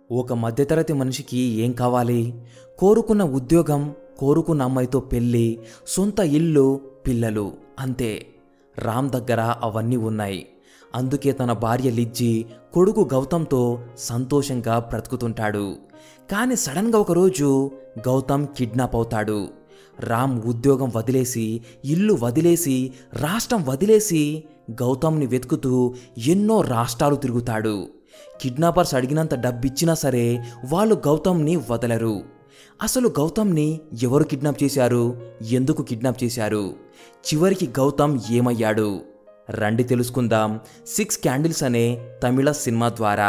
ఒక మధ్యతరగతి మనిషికి ఏం కావాలి కోరుకున్న ఉద్యోగం కోరుకున్న అమ్మాయితో పెళ్ళి సొంత ఇల్లు పిల్లలు అంతే రామ్ దగ్గర అవన్నీ ఉన్నాయి అందుకే తన భార్య లిజ్జి కొడుకు గౌతమ్తో సంతోషంగా బ్రతుకుతుంటాడు కానీ సడన్గా ఒకరోజు గౌతమ్ కిడ్నాప్ అవుతాడు రామ్ ఉద్యోగం వదిలేసి ఇల్లు వదిలేసి రాష్ట్రం వదిలేసి గౌతమ్ని వెతుకుతూ ఎన్నో రాష్ట్రాలు తిరుగుతాడు కిడ్నాపర్స్ అడిగినంత డబ్బిచ్చినా సరే వాళ్ళు గౌతమ్ని వదలరు అసలు గౌతమ్ని ఎవరు కిడ్నాప్ చేశారు ఎందుకు కిడ్నాప్ చేశారు చివరికి గౌతమ్ ఏమయ్యాడు రండి తెలుసుకుందాం సిక్స్ క్యాండిల్స్ అనే తమిళ సినిమా ద్వారా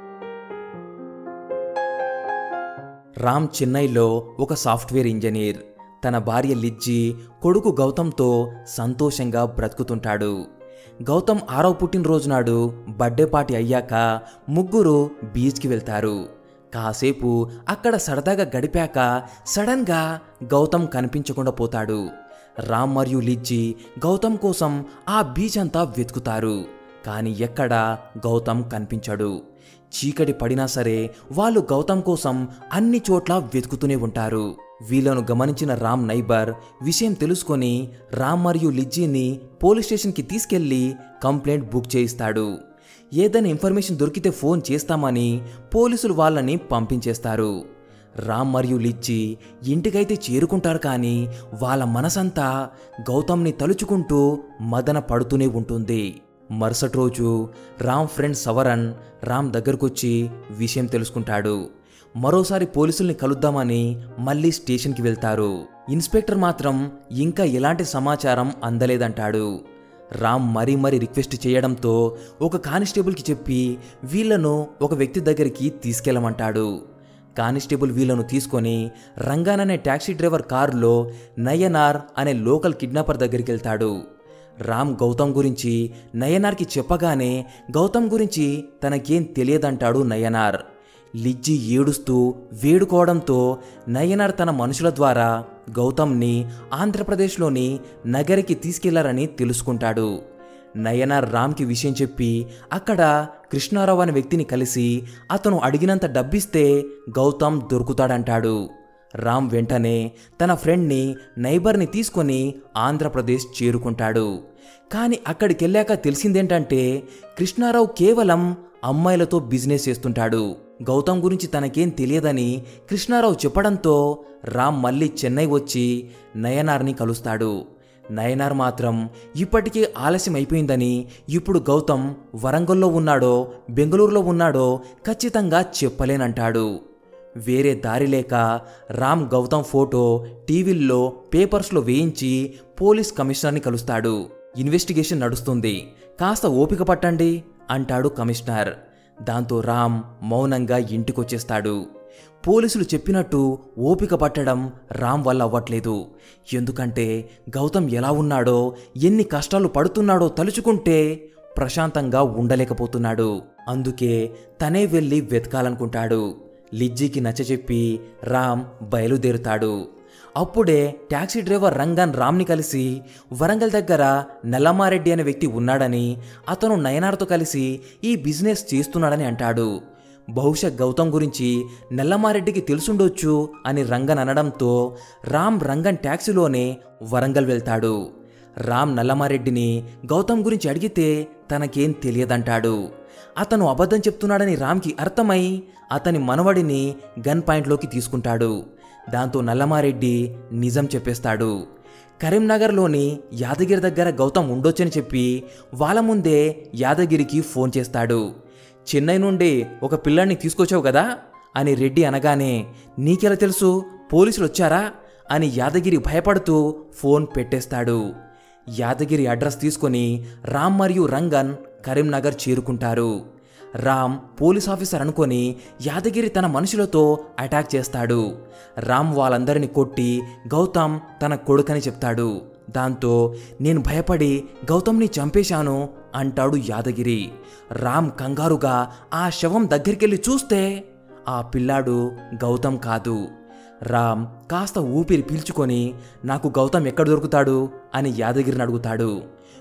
రామ్ చెన్నైలో ఒక సాఫ్ట్వేర్ ఇంజనీర్ తన భార్య లిజ్జి కొడుకు గౌతమ్తో సంతోషంగా బ్రతుకుతుంటాడు గౌతమ్ ఆరవ పుట్టినరోజు నాడు బర్త్డే పార్టీ అయ్యాక ముగ్గురు బీచ్కి వెళ్తారు కాసేపు అక్కడ సరదాగా గడిపాక సడన్గా గౌతమ్ కనిపించకుండా పోతాడు రామ్ మరియు లిజ్జి గౌతమ్ కోసం ఆ బీచ్ అంతా వెతుకుతారు కానీ ఎక్కడా గౌతమ్ కనిపించడు చీకటి పడినా సరే వాళ్ళు గౌతమ్ కోసం అన్ని చోట్ల వెతుకుతూనే ఉంటారు వీళ్ళను గమనించిన రామ్ నైబర్ విషయం తెలుసుకొని రామ్ మరియు లిజ్జీని పోలీస్ స్టేషన్కి తీసుకెళ్లి కంప్లైంట్ బుక్ చేయిస్తాడు ఏదైనా ఇన్ఫర్మేషన్ దొరికితే ఫోన్ చేస్తామని పోలీసులు వాళ్ళని పంపించేస్తారు రామ్ మరియు లిచ్చి ఇంటికైతే చేరుకుంటారు కానీ వాళ్ళ మనసంతా గౌతమ్ని తలుచుకుంటూ మదన పడుతూనే ఉంటుంది మరుసటి రోజు రామ్ ఫ్రెండ్ సవరన్ రామ్ దగ్గరకొచ్చి విషయం తెలుసుకుంటాడు మరోసారి పోలీసుల్ని కలుద్దామని మళ్ళీ స్టేషన్కి వెళ్తారు ఇన్స్పెక్టర్ మాత్రం ఇంకా ఎలాంటి సమాచారం అందలేదంటాడు రామ్ మరీ మరీ రిక్వెస్ట్ చేయడంతో ఒక కానిస్టేబుల్కి చెప్పి వీళ్ళను ఒక వ్యక్తి దగ్గరికి తీసుకెళ్ళమంటాడు కానిస్టేబుల్ వీళ్ళను తీసుకొని రంగాన్ అనే ట్యాక్సీ డ్రైవర్ కారులో నయనార్ అనే లోకల్ కిడ్నాపర్ దగ్గరికి వెళ్తాడు రామ్ గౌతమ్ గురించి నయనార్కి చెప్పగానే గౌతమ్ గురించి తనకేం తెలియదంటాడు నయనార్ లిజ్జి ఏడుస్తూ వేడుకోవడంతో నయనార్ తన మనుషుల ద్వారా గౌతమ్ని ఆంధ్రప్రదేశ్లోని నగరికి తీసుకెళ్లారని తెలుసుకుంటాడు నయనార్ రామ్కి విషయం చెప్పి అక్కడ కృష్ణారావు అనే వ్యక్తిని కలిసి అతను అడిగినంత డబ్బిస్తే గౌతమ్ దొరుకుతాడంటాడు రామ్ వెంటనే తన ఫ్రెండ్ని నైబర్ని తీసుకొని ఆంధ్రప్రదేశ్ చేరుకుంటాడు కానీ అక్కడికి వెళ్ళాక తెలిసిందేంటంటే కృష్ణారావు కేవలం అమ్మాయిలతో బిజినెస్ చేస్తుంటాడు గౌతమ్ గురించి తనకేం తెలియదని కృష్ణారావు చెప్పడంతో రామ్ మళ్ళీ చెన్నై వచ్చి నయనార్ని కలుస్తాడు నయనార్ మాత్రం ఇప్పటికే ఆలస్యం అయిపోయిందని ఇప్పుడు గౌతమ్ వరంగల్లో ఉన్నాడో బెంగళూరులో ఉన్నాడో ఖచ్చితంగా చెప్పలేనంటాడు వేరే దారి లేక రామ్ గౌతమ్ ఫోటో టీవీల్లో పేపర్స్లో వేయించి పోలీస్ కమిషనర్ని కలుస్తాడు ఇన్వెస్టిగేషన్ నడుస్తుంది కాస్త ఓపిక పట్టండి అంటాడు కమిషనర్ దాంతో రామ్ మౌనంగా ఇంటికొచ్చేస్తాడు పోలీసులు చెప్పినట్టు ఓపిక పట్టడం రామ్ వల్ల అవ్వట్లేదు ఎందుకంటే గౌతమ్ ఎలా ఉన్నాడో ఎన్ని కష్టాలు పడుతున్నాడో తలుచుకుంటే ప్రశాంతంగా ఉండలేకపోతున్నాడు అందుకే తనే వెళ్ళి వెతకాలనుకుంటాడు లిజ్జీకి నచ్చచెప్పి రామ్ బయలుదేరుతాడు అప్పుడే ట్యాక్సీ డ్రైవర్ రంగన్ రామ్ని కలిసి వరంగల్ దగ్గర నల్లమారెడ్డి అనే వ్యక్తి ఉన్నాడని అతను నయనార్తో కలిసి ఈ బిజినెస్ చేస్తున్నాడని అంటాడు బహుశా గౌతమ్ గురించి నల్లమారెడ్డికి తెలుసుండొచ్చు అని రంగన్ అనడంతో రామ్ రంగన్ ట్యాక్సీలోనే వరంగల్ వెళ్తాడు రామ్ నల్లమారెడ్డిని గౌతమ్ గురించి అడిగితే తనకేం తెలియదంటాడు అతను అబద్ధం చెప్తున్నాడని రామ్కి అర్థమై అతని మనవడిని గన్ పాయింట్లోకి తీసుకుంటాడు దాంతో నల్లమారెడ్డి నిజం చెప్పేస్తాడు కరీంనగర్లోని యాదగిరి దగ్గర గౌతమ్ ఉండొచ్చని చెప్పి వాళ్ళ ముందే యాదగిరికి ఫోన్ చేస్తాడు చెన్నై నుండి ఒక పిల్లాన్ని తీసుకొచ్చావు కదా అని రెడ్డి అనగానే నీకెలా తెలుసు పోలీసులు వచ్చారా అని యాదగిరి భయపడుతూ ఫోన్ పెట్టేస్తాడు యాదగిరి అడ్రస్ తీసుకొని రామ్ మరియు రంగన్ కరీంనగర్ చేరుకుంటారు రామ్ పోలీస్ ఆఫీసర్ అనుకొని యాదగిరి తన మనుషులతో అటాక్ చేస్తాడు రామ్ వాళ్ళందరిని కొట్టి గౌతమ్ తన కొడుకని చెప్తాడు దాంతో నేను భయపడి గౌతమ్ని చంపేశాను అంటాడు యాదగిరి రామ్ కంగారుగా ఆ శవం దగ్గరికెళ్ళి చూస్తే ఆ పిల్లాడు గౌతమ్ కాదు రామ్ కాస్త ఊపిరి పీల్చుకొని నాకు గౌతమ్ ఎక్కడ దొరుకుతాడు అని యాదగిరిని అడుగుతాడు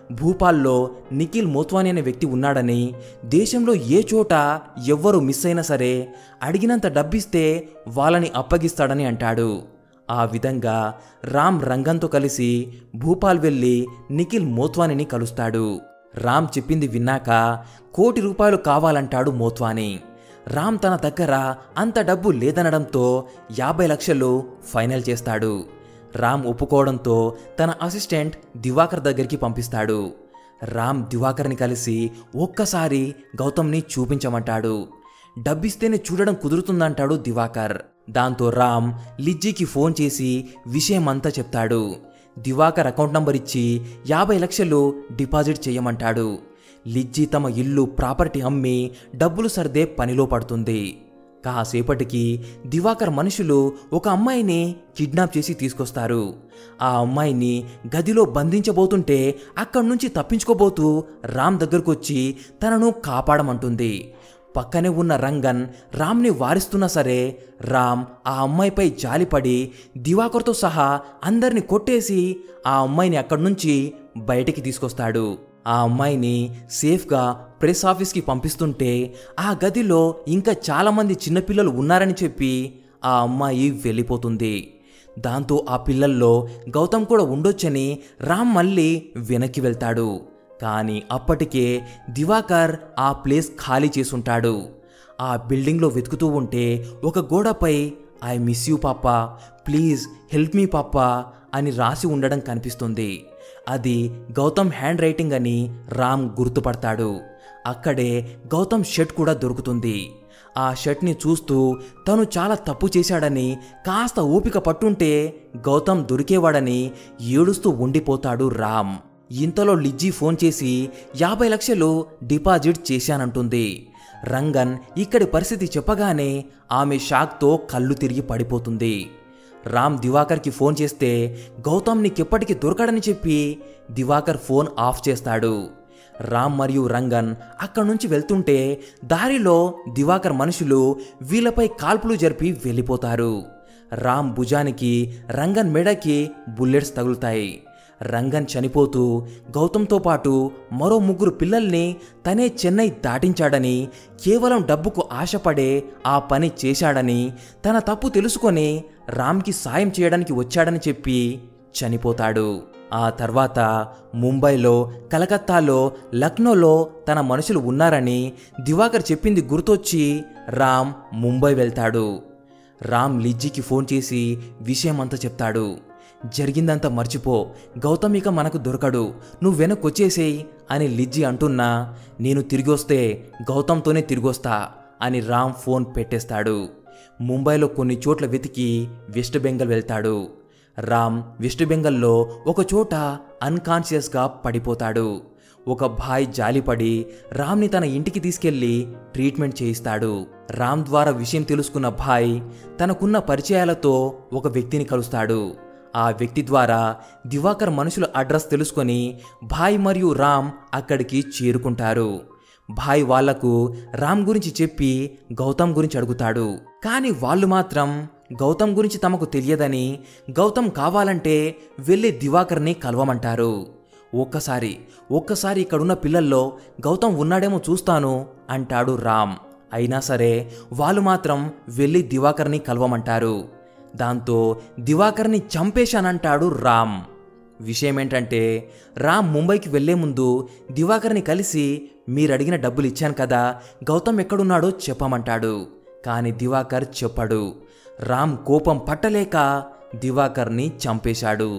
భూపాల్లో నిఖిల్ మోత్వాని అనే వ్యక్తి ఉన్నాడని దేశంలో ఏ చోట ఎవ్వరు మిస్ అయినా సరే అడిగినంత డబ్బిస్తే వాళ్ళని అప్పగిస్తాడని అంటాడు ఆ విధంగా రామ్ రంగంతో కలిసి భూపాల్ వెళ్ళి నిఖిల్ మోత్వానిని కలుస్తాడు రామ్ చెప్పింది విన్నాక కోటి రూపాయలు కావాలంటాడు మోత్వాని రామ్ తన దగ్గర అంత డబ్బు లేదనడంతో యాభై లక్షలు ఫైనల్ చేస్తాడు రామ్ ఒప్పుకోవడంతో తన అసిస్టెంట్ దివాకర్ దగ్గరికి పంపిస్తాడు రామ్ దివాకర్ని కలిసి ఒక్కసారి గౌతమ్ని చూపించమంటాడు డబ్బిస్తేనే చూడడం కుదురుతుందంటాడు దివాకర్ దాంతో రామ్ లిజ్జీకి ఫోన్ చేసి విషయమంతా చెప్తాడు దివాకర్ అకౌంట్ నంబర్ ఇచ్చి యాభై లక్షలు డిపాజిట్ చేయమంటాడు లిజ్జీ తమ ఇల్లు ప్రాపర్టీ అమ్మి డబ్బులు సర్దే పనిలో పడుతుంది కాసేపటికి దివాకర్ మనుషులు ఒక అమ్మాయిని కిడ్నాప్ చేసి తీసుకొస్తారు ఆ అమ్మాయిని గదిలో బంధించబోతుంటే అక్కడి నుంచి తప్పించుకోబోతూ రామ్ దగ్గరకు వచ్చి తనను కాపాడమంటుంది పక్కనే ఉన్న రంగన్ రామ్ని వారిస్తున్నా సరే రామ్ ఆ అమ్మాయిపై జాలిపడి దివాకర్తో సహా అందరిని కొట్టేసి ఆ అమ్మాయిని అక్కడి నుంచి బయటికి తీసుకొస్తాడు ఆ అమ్మాయిని సేఫ్గా ప్రెస్ ఆఫీస్కి పంపిస్తుంటే ఆ గదిలో ఇంకా చాలామంది చిన్నపిల్లలు ఉన్నారని చెప్పి ఆ అమ్మాయి వెళ్ళిపోతుంది దాంతో ఆ పిల్లల్లో గౌతమ్ కూడా ఉండొచ్చని రామ్ మళ్ళీ వెనక్కి వెళ్తాడు కానీ అప్పటికే దివాకర్ ఆ ప్లేస్ ఖాళీ చేసుంటాడు ఆ బిల్డింగ్లో వెతుకుతూ ఉంటే ఒక గోడపై ఐ మిస్ యూ పాప ప్లీజ్ హెల్ప్ మీ పాప అని రాసి ఉండడం కనిపిస్తుంది అది గౌతమ్ హ్యాండ్ రైటింగ్ అని రామ్ గుర్తుపడతాడు అక్కడే గౌతమ్ షర్ట్ కూడా దొరుకుతుంది ఆ షర్ట్ని చూస్తూ తను చాలా తప్పు చేశాడని కాస్త ఓపిక పట్టుంటే గౌతమ్ దొరికేవాడని ఏడుస్తూ ఉండిపోతాడు రామ్ ఇంతలో లిజ్జీ ఫోన్ చేసి యాభై లక్షలు డిపాజిట్ చేశానంటుంది రంగన్ ఇక్కడి పరిస్థితి చెప్పగానే ఆమె షాక్తో కళ్ళు తిరిగి పడిపోతుంది రామ్ దివాకర్కి ఫోన్ చేస్తే గౌతమ్ నీకెప్పటికీ దొరకడని చెప్పి దివాకర్ ఫోన్ ఆఫ్ చేస్తాడు రామ్ మరియు రంగన్ అక్కడి నుంచి వెళ్తుంటే దారిలో దివాకర్ మనుషులు వీళ్ళపై కాల్పులు జరిపి వెళ్ళిపోతారు రామ్ భుజానికి రంగన్ మెడకి బుల్లెట్స్ తగులుతాయి రంగన్ చనిపోతూ గౌతమ్తో పాటు మరో ముగ్గురు పిల్లల్ని తనే చెన్నై దాటించాడని కేవలం డబ్బుకు ఆశపడే ఆ పని చేశాడని తన తప్పు తెలుసుకొని రామ్కి సాయం చేయడానికి వచ్చాడని చెప్పి చనిపోతాడు ఆ తర్వాత ముంబైలో కలకత్తాలో లక్నోలో తన మనుషులు ఉన్నారని దివాకర్ చెప్పింది గుర్తొచ్చి రామ్ ముంబై వెళ్తాడు రామ్ లిజ్జీకి ఫోన్ చేసి విషయమంతా చెప్తాడు జరిగిందంతా మర్చిపో గౌతమ్ ఇక మనకు దొరకడు నువ్వు వెనక్కొచ్చేసేయి అని లిజ్జీ అంటున్నా నేను తిరిగొస్తే గౌతమ్తోనే తిరిగొస్తా అని రామ్ ఫోన్ పెట్టేస్తాడు ముంబైలో కొన్ని చోట్ల వెతికి వెస్ట్ బెంగాల్ వెళ్తాడు రామ్ వెస్ట్ బెంగాల్లో ఒక చోట అన్కాన్షియస్గా పడిపోతాడు ఒక భాయ్ జాలిపడి రామ్ని తన ఇంటికి తీసుకెళ్లి ట్రీట్మెంట్ చేయిస్తాడు రామ్ ద్వారా విషయం తెలుసుకున్న భాయ్ తనకున్న పరిచయాలతో ఒక వ్యక్తిని కలుస్తాడు ఆ వ్యక్తి ద్వారా దివాకర్ మనుషుల అడ్రస్ తెలుసుకొని భాయ్ మరియు రామ్ అక్కడికి చేరుకుంటారు భాయ్ వాళ్లకు రామ్ గురించి చెప్పి గౌతమ్ గురించి అడుగుతాడు కానీ వాళ్ళు మాత్రం గౌతమ్ గురించి తమకు తెలియదని గౌతమ్ కావాలంటే వెళ్ళి దివాకర్ని కలవమంటారు ఒక్కసారి ఒక్కసారి ఇక్కడున్న పిల్లల్లో గౌతమ్ ఉన్నాడేమో చూస్తాను అంటాడు రామ్ అయినా సరే వాళ్ళు మాత్రం వెళ్ళి దివాకర్ని కలవమంటారు దాంతో దివాకర్ని చంపేశానంటాడు రామ్ విషయం ఏంటంటే రామ్ ముంబైకి వెళ్లే ముందు దివాకర్ని కలిసి మీరడిగిన డబ్బులు ఇచ్చాను కదా గౌతమ్ ఎక్కడున్నాడో చెప్పమంటాడు కానీ దివాకర్ చెప్పాడు రామ్ కోపం పట్టలేక దివాకర్ని చంపేశాడు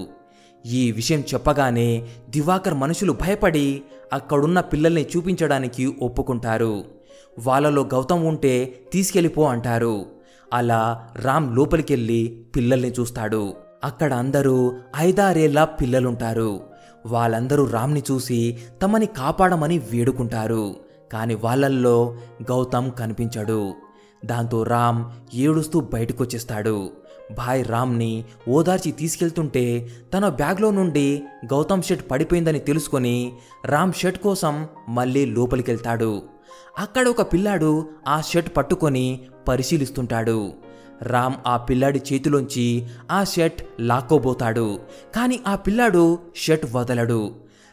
ఈ విషయం చెప్పగానే దివాకర్ మనుషులు భయపడి అక్కడున్న పిల్లల్ని చూపించడానికి ఒప్పుకుంటారు వాళ్ళలో గౌతమ్ ఉంటే తీసుకెళ్ళిపో అంటారు అలా రామ్ లోపలికెళ్ళి పిల్లల్ని చూస్తాడు అక్కడ అందరూ ఐదారేళ్ల పిల్లలుంటారు వాళ్ళందరూ రామ్ని చూసి తమని కాపాడమని వేడుకుంటారు కాని వాళ్ళల్లో గౌతమ్ కనిపించడు దాంతో రామ్ ఏడుస్తూ బయటకొచ్చేస్తాడు భాయ్ రామ్ని ఓదార్చి తీసుకెళ్తుంటే తన బ్యాగ్లో నుండి గౌతమ్ షర్ట్ పడిపోయిందని తెలుసుకొని రామ్ షర్ట్ కోసం మళ్ళీ లోపలికెళ్తాడు అక్కడ ఒక పిల్లాడు ఆ షర్ట్ పట్టుకొని పరిశీలిస్తుంటాడు రామ్ ఆ పిల్లాడి చేతిలోంచి ఆ షర్ట్ లాక్కోబోతాడు కానీ ఆ పిల్లాడు షర్ట్ వదలడు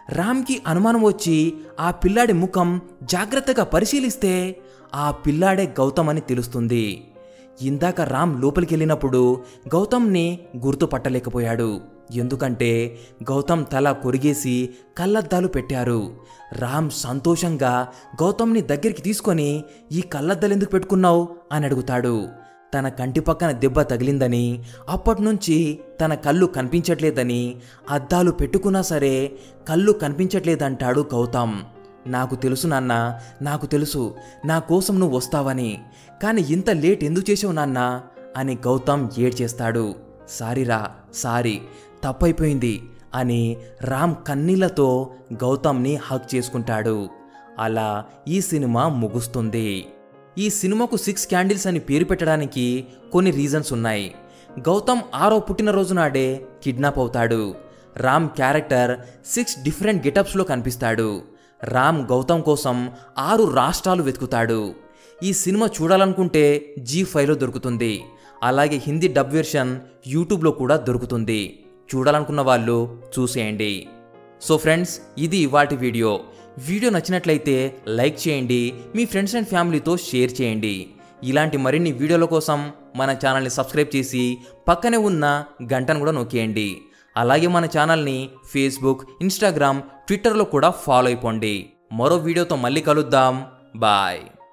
రామ్కి అనుమానం వచ్చి ఆ పిల్లాడి ముఖం జాగ్రత్తగా పరిశీలిస్తే ఆ పిల్లాడే గౌతమ్ అని తెలుస్తుంది ఇందాక రామ్ లోపలికి వెళ్ళినప్పుడు గౌతమ్ని గుర్తుపట్టలేకపోయాడు ఎందుకంటే గౌతమ్ తల కొరిగేసి కళ్ళద్దాలు పెట్టారు రామ్ సంతోషంగా గౌతమ్ని దగ్గరికి తీసుకొని ఈ కళ్ళద్దాలు ఎందుకు పెట్టుకున్నావు అని అడుగుతాడు తన కంటి పక్కన దెబ్బ తగిలిందని అప్పటినుంచి తన కళ్ళు కనిపించట్లేదని అద్దాలు పెట్టుకున్నా సరే కళ్ళు కనిపించట్లేదంటాడు గౌతమ్ నాకు తెలుసు నాన్న నాకు తెలుసు నా కోసం నువ్వు వస్తావని కానీ ఇంత లేట్ ఎందుకు చేసావు నాన్న అని గౌతమ్ ఏడ్చేస్తాడు సారీరా సారీ తప్పైపోయింది అని రామ్ కన్నీళ్లతో గౌతమ్ని హక్ చేసుకుంటాడు అలా ఈ సినిమా ముగుస్తుంది ఈ సినిమాకు సిక్స్ క్యాండిల్స్ అని పేరు పెట్టడానికి కొన్ని రీజన్స్ ఉన్నాయి గౌతమ్ ఆరో పుట్టినరోజు నాడే కిడ్నాప్ అవుతాడు రామ్ క్యారెక్టర్ సిక్స్ డిఫరెంట్ గెటప్స్లో కనిపిస్తాడు రామ్ గౌతమ్ కోసం ఆరు రాష్ట్రాలు వెతుకుతాడు ఈ సినిమా చూడాలనుకుంటే జీ ఫైవ్లో దొరుకుతుంది అలాగే హిందీ డబ్ వెర్షన్ యూట్యూబ్లో కూడా దొరుకుతుంది చూడాలనుకున్న వాళ్ళు చూసేయండి సో ఫ్రెండ్స్ ఇది ఇవాటి వీడియో వీడియో నచ్చినట్లయితే లైక్ చేయండి మీ ఫ్రెండ్స్ అండ్ ఫ్యామిలీతో షేర్ చేయండి ఇలాంటి మరిన్ని వీడియోల కోసం మన ఛానల్ని సబ్స్క్రైబ్ చేసి పక్కనే ఉన్న గంటను కూడా నొక్కేయండి అలాగే మన ఛానల్ని ఫేస్బుక్ ఇన్స్టాగ్రామ్ ట్విట్టర్లో కూడా ఫాలో అయిపోండి మరో వీడియోతో మళ్ళీ కలుద్దాం బాయ్